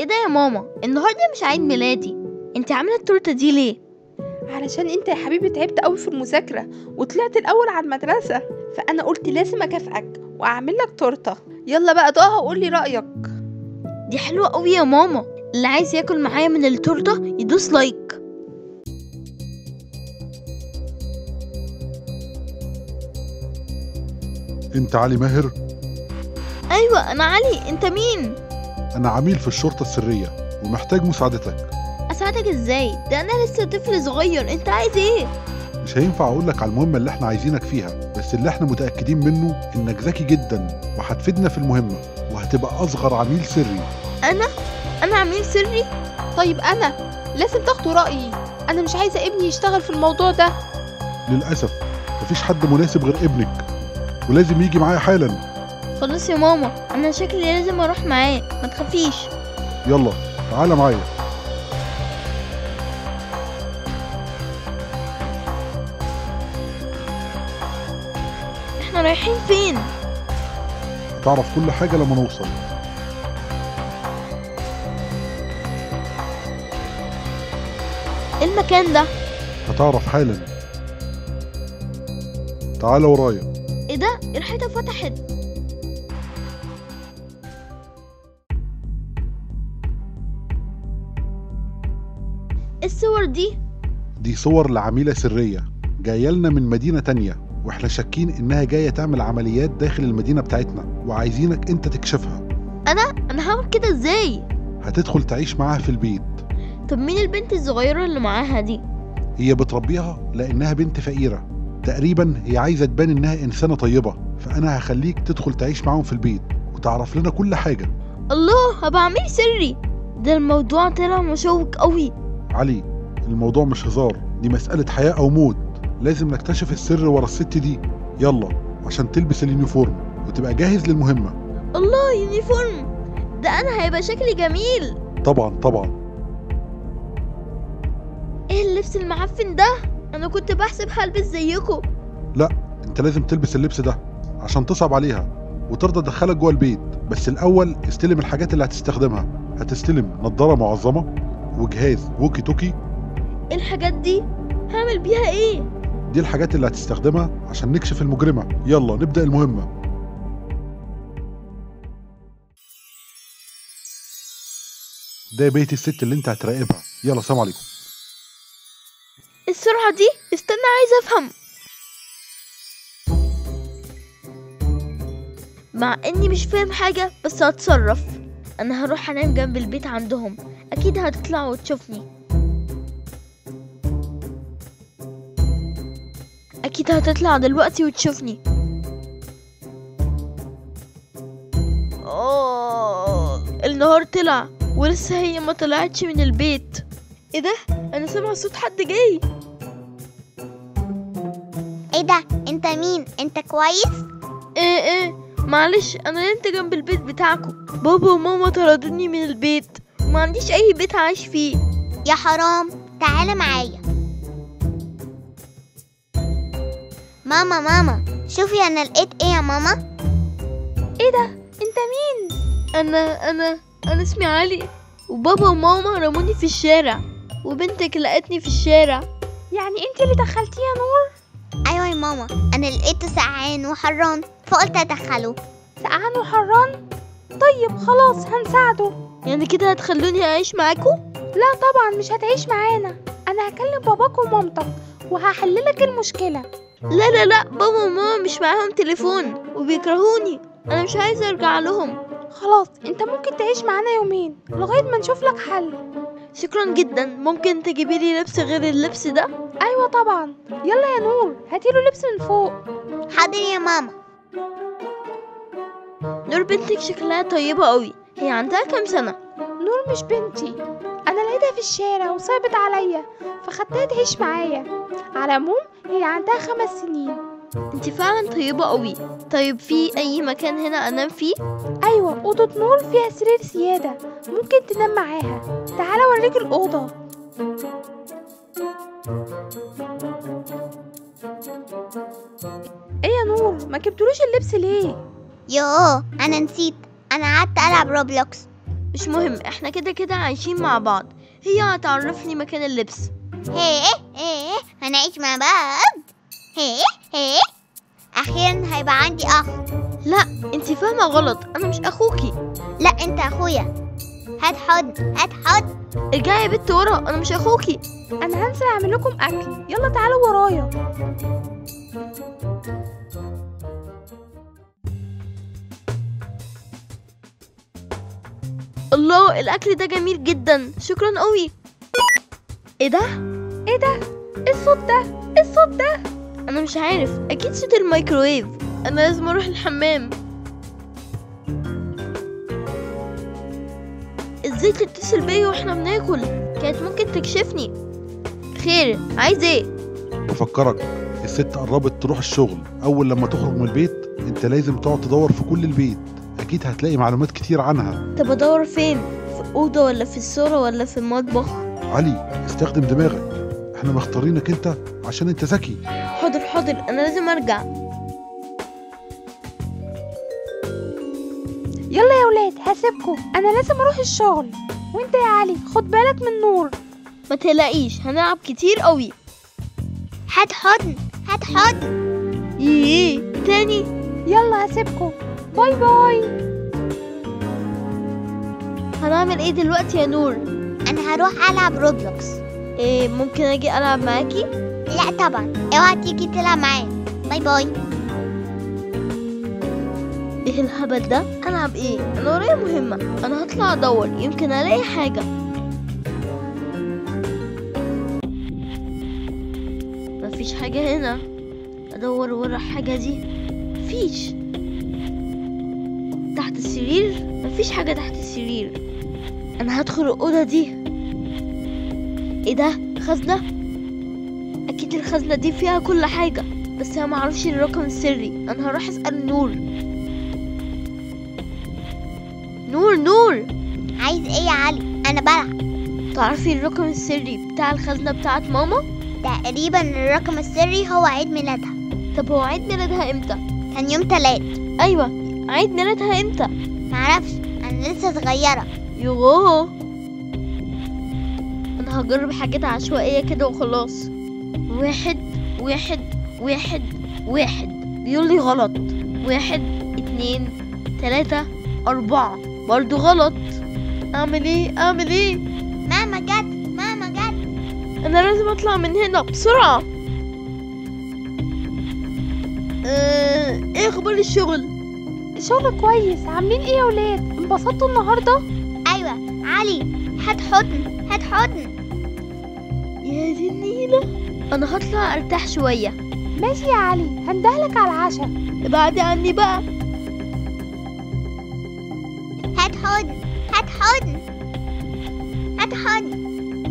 ايه ده يا ماما النهارده مش عيد ميلادي انت عامله التورته دي ليه علشان انت يا حبيبي تعبت قوي في المذاكرة وطلعت الأول على المدرسة فأنا قلت لازم أكافئك وأعمل لك تورتة يلا بقى دوقها وقول لي رأيك دي حلوه قوي يا ماما اللي عايز ياكل معايا من التورته يدوس لايك انت علي ماهر ايوه انا علي انت مين انا عميل في الشرطة السرية ومحتاج مساعدتك اساعدك ازاي ده انا لسه طفل صغير انت عايز ايه مش هينفع اقولك على المهمة اللي احنا عايزينك فيها بس اللي احنا متأكدين منه انك ذكي جدا وهتفيدنا في المهمة وهتبقى اصغر عميل سري انا انا عميل سري طيب أنا لازم تاخدوا رأيي أنا مش عايزة ابني يشتغل في الموضوع ده للأسف مفيش حد مناسب غير ابنك ولازم يجي معايا حالا خلاص يا ماما انا شكلي لازم اروح معاه ما تخافيش يلا تعالى معايا احنا رايحين فين هتعرف كل حاجة لما نوصل ايه المكان ده هتعرف حالا تعالى ورايا ايه ده الحيطه فتحت إيه الصور دي دي صور لعميلة سرية جاية لنا من مدينة تانية واحنا شاكين انها جاية تعمل عمليات داخل المدينة بتاعتنا وعايزينك انت تكشفها انا انا هعمل كده ازاي هتدخل تعيش معاها في البيت طب مين البنت الصغيره اللي معاها دي هي بتربيها لانها بنت فقيرة تقريبا هي عايزة تبان انها انسانة طيبة فانا هخليك تدخل تعيش معاهم في البيت وتعرف لنا كل حاجة الله هبقى عميل سري ده الموضوع طلع مشوق قوي علي الموضوع مش هزار دي مسألة حياة او موت لازم نكتشف السر ورا الست دي يلا عشان تلبس اليونيفورم وتبقى جاهز للمهمة الله يونيفورم ده انا هيبقى شكلي جميل طبعا طبعا ايه اللبس المعفن ده انا كنت بحسب هلبس زيكم انت لازم تلبس اللبس ده عشان تصعب عليها وترضى تدخلك جوه البيت بس الاول استلم الحاجات اللي هتستخدمها هتستلم نظاره معظمه وجهاز ووكي توكي ايه الحاجات دي هعمل بيها ايه دي الحاجات اللي هتستخدمها عشان نكشف المجرمه يلا نبدا المهمه ده بيت الست اللي انت هتراقبها يلا سلام عليكم السرعه دي استنى عايزه افهم مع اني مش فاهم حاجه بس هتصرف انا هروح انام جنب البيت عندهم اكيد هتطلع وتشوفني اكيد هتطلع دلوقتي وتشوفني أوه النهار طلع ولسه هي ما طلعتش من البيت ايه ده انا سامع صوت حد جاي ايه ده انت مين انت كويس ايه ايه معلش انا نمت جنب البيت بتاعكم بابا وماما طردوني من البيت وما عنديش اي بيت عايش فيه يا حرام تعالى معايا ماما ماما شوفي انا لقيت ايه يا ماما ايه ده انت مين انا انا انا اسمي علي وبابا وماما رموني في الشارع وبنتك لقتني في الشارع يعني انت اللي دخلتيه يا نور ايوه يا ماما انا لقيته سقعان وحران فقلت ادخله سقعان وحران طيب خلاص هنساعده يعني كده هتخلوني اعيش معاكم لا طبعا مش هتعيش معانا انا هكلم باباك ومامتك وهحللك المشكلة لا لا لا بابا وماما مش معاهم تليفون وبيكرهوني انا مش عايزه ارجع لهم خلاص انت ممكن تعيش معانا يومين لغاية ما نشوف لك حل شكرا جدا ممكن تجيبي لي لبس غير اللبس ده ايوه طبعا يلا يا نور هاتيله لبس من فوق حاضر يا ماما نور بنتك شكلها طيبه قوي هي عندها كام سنه نور مش بنتي انا لقيتها في الشارع وصعبت عليا فخدتها تعيش معايا على العموم هي عندها خمس سنين انت فعلا طيبه قوي طيب في اي مكان هنا انام فيه ايوه اوضه نور فيها سرير سياده ممكن تنام معاها تعالى اوريك الاوضه ايه يا نور ما جبتلوش اللبس ليه يوه انا نسيت انا قعدت العب روبلوكس مش مهم احنا كده كده عايشين مع بعض هي هتعرفني مكان اللبس هيه هيه هنعيش مع بعض هيه هيه اخيرا هيبقى عندي اخ لا انتي فاهمة غلط انا مش اخوكي لا انت اخويا هات حضن هات حضن ارجعي يا بنت ورا انا مش اخوكي انا هنزل اعمل لكم اكل يلا تعالوا ورايا الله الاكل ده جميل جدا شكرا قوي ايه ده ايه ده ايه الصوت ده ايه الصوت ده انا مش عارف اكيد صوت الميكروويف انا لازم اروح الحمام ازاي تتصل بيا واحنا بناكل كانت ممكن تكشفني خير عايز ايه بفكرك الست قربت تروح الشغل اول لما تخرج من البيت انت لازم تقعد تدور في كل البيت اكيد هتلاقي معلومات كتير عنها طب ادور فين في اوضه ولا في الصاله ولا في المطبخ علي استخدم دماغك احنا مختارينك انت عشان انت ذكي حاضر حاضر انا لازم ارجع يلا يا ولاد هسيبكم انا لازم اروح الشغل وانت يا علي خد بالك من نور ما تقلقيش هنلعب كتير قوي هات حضن هات حضن ايه تاني يلا هسيبكم باي باي هنعمل ايه دلوقتي يا نور انا هروح العب روبلوكس ايه ممكن اجي العب معاكي لا طبعا اوعى تيجي تلعب معايا باي باي ايه الهبل ده العب ايه انا ورايا مهمه انا هطلع ادور يمكن الاقي حاجه مفيش حاجه هنا ادور ورا الحاجه دي مفيش تحت السرير مفيش حاجه تحت السرير انا هدخل الاوضه دي ايه ده خزنه اكيد الخزنه دي فيها كل حاجه بس انا معرفش الرقم السري انا هروح اسال نور نور نور عايز ايه يا علي انا بلعب تعرفي الرقم السري بتاع الخزنة بتاعت ماما؟ تقريبا الرقم السري هو عيد ميلادها طب هو عيد ميلادها امتى؟ كان يوم تلات ايوه عيد ميلادها امتى؟ معرفش انا لسه صغيرة يوه انا هجرب حاجات عشوائية كده وخلاص واحد واحد واحد واحد بيقول لي غلط واحد اتنين تلاتة أربعة برضو غلط أعمل إيه أعمل إيه ماما جت ماما جت أنا لازم أطلع من هنا بسرعة أه... إيه أخبار الشغل الشغل كويس عاملين ايه يا ولاد انبسطتوا النهارده ايوه علي هات حضن هات حضن يا دي النيلة أنا هطلع أرتاح شوية ماشي يا علي هندهلك على العشاء ابعدي عني بقى هات حضن هات حضن هات حضن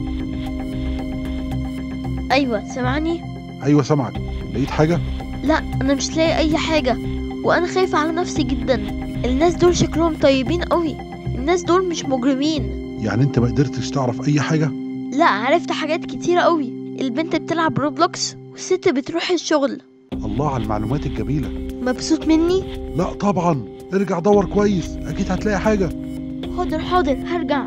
أيوة سامعني ايوه سامعك لقيت حاجه لا أنا مش لاقي أي حاجة وأنا خايفة على نفسي جدا الناس دول شكلهم طيبين قوي الناس دول مش مجرمين يعني انت ما قدرتش تعرف اي حاجه لا عرفت حاجات كتيرة قوي البنت بتلعب روبلوكس والست بتروح الشغل الله على المعلومات الجميله مبسوط مني لا طبعا ارجع دور كويس اكيد هتلاقي حاجه حاضر حاضر هرجع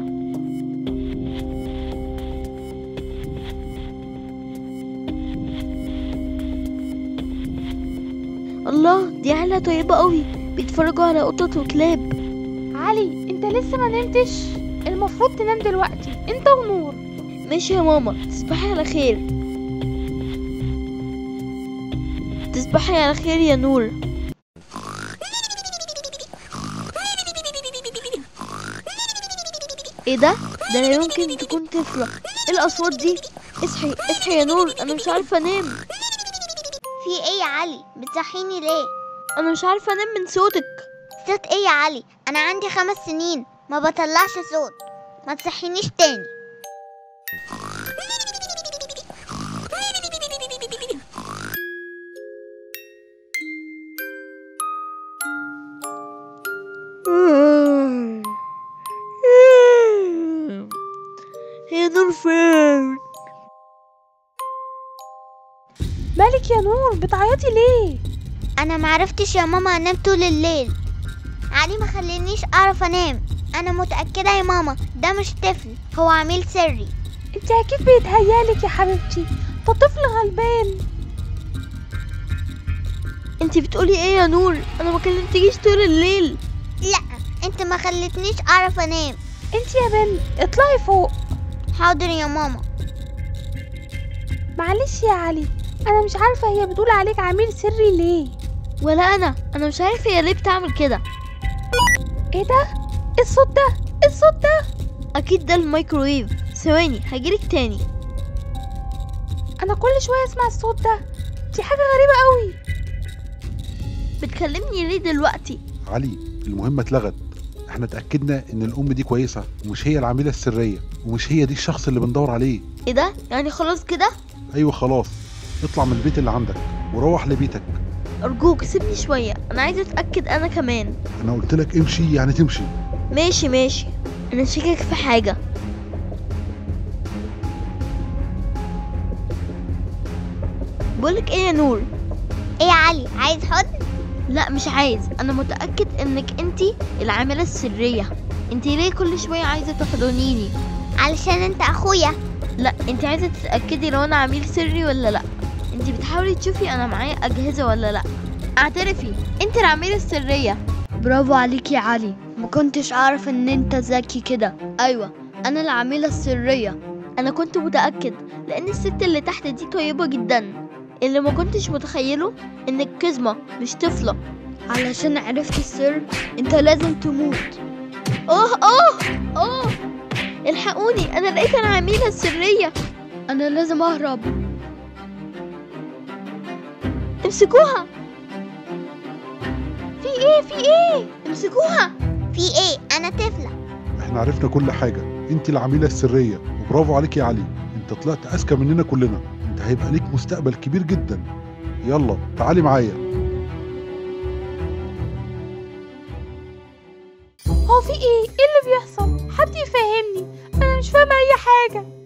الله دي عيلة طيبة قوي بيتفرجوا على قطط وكلاب علي انت لسه ما نمتش المفروض تنام دلوقتي انت ونور ماشي يا ماما تصبحي على خير تصبحي على خير يا نور ايه ده ده لا يمكن تكون طفلة ايه الاصوات دي اصحي اصحي يا نور انا مش عارفة انام في ايه يا علي بتصحيني ليه انا مش عارفة انام من صوتك صوت ايه يا علي انا عندي خمس سنين ما بطلعش صوت ما تصحينيش تاني هي نور فين مالك يا نور بتعيطي ليه انا معرفتش يا ماما انام طول الليل علي ما خلينيش اعرف انام انا متأكدة يا ماما ده مش طفل هو عميل سري انت اكيد بيتهيالك يا حبيبتي ده طفل غلبان انت بتقولي ايه يا نور انا ما كلمتكيش طول الليل لا انت ما خلتنيش اعرف انام انت يا بنت اطلعي فوق حاضر يا ماما معلش يا علي انا مش عارفه هي بتقول عليك عميل سري ليه ولا انا انا مش عارفه هي ليه بتعمل كده ايه ده ايه الصوت ده ايه الصوت ده اكيد ده الميكرويف ثواني هجيلك تاني انا كل شويه اسمع الصوت ده دي حاجه غريبه قوي بتكلمني ليه دلوقتي علي المهمة اتلغت احنا اتأكدنا ان الام دي كويسة ومش هي العميلة السرية ومش هي دي الشخص اللي بندور عليه ايه ده يعني خلاص كده ايوه خلاص اطلع من البيت اللي عندك وروح لبيتك ارجوك سيبني شويه انا عايزه اتاكد انا كمان انا قلت لك امشي يعني تمشي ماشي ماشي انا شاكك في حاجه بقولك ايه يا نور ايه يا علي عايز حضن لا مش عايز انا متاكد انك انتي العامله السريه انتي ليه كل شويه عايزه تحضنيني علشان انت اخويا لا انتي عايزه تتاكدي لو انا عميل سري ولا لا انتي بتحاولي تشوفي انا معايا اجهزه ولا لا اعترفي انتي العميله السريه برافو عليك يا علي ما كنتش اعرف ان انت ذكي كده ايوه انا العميله السريه انا كنت متاكد لان الست اللي تحت دي طيبه جدا اللي ما كنتش متخيله انك كزمه مش طفله علشان عرفت السر انت لازم تموت اوه اوه اوه الحقوني انا لقيت العميله السريه انا لازم اهرب امسكوها في ايه في ايه امسكوها في ايه انا طفلة احنا عرفنا كل حاجة انت العميلة السرية وبرافو عليك يا علي انت طلعت اذكى مننا كلنا انت هيبقى ليك مستقبل كبير جدا يلا تعالي معايا هو في ايه ايه اللي بيحصل حد يفهمني انا مش فاهمه اي حاجه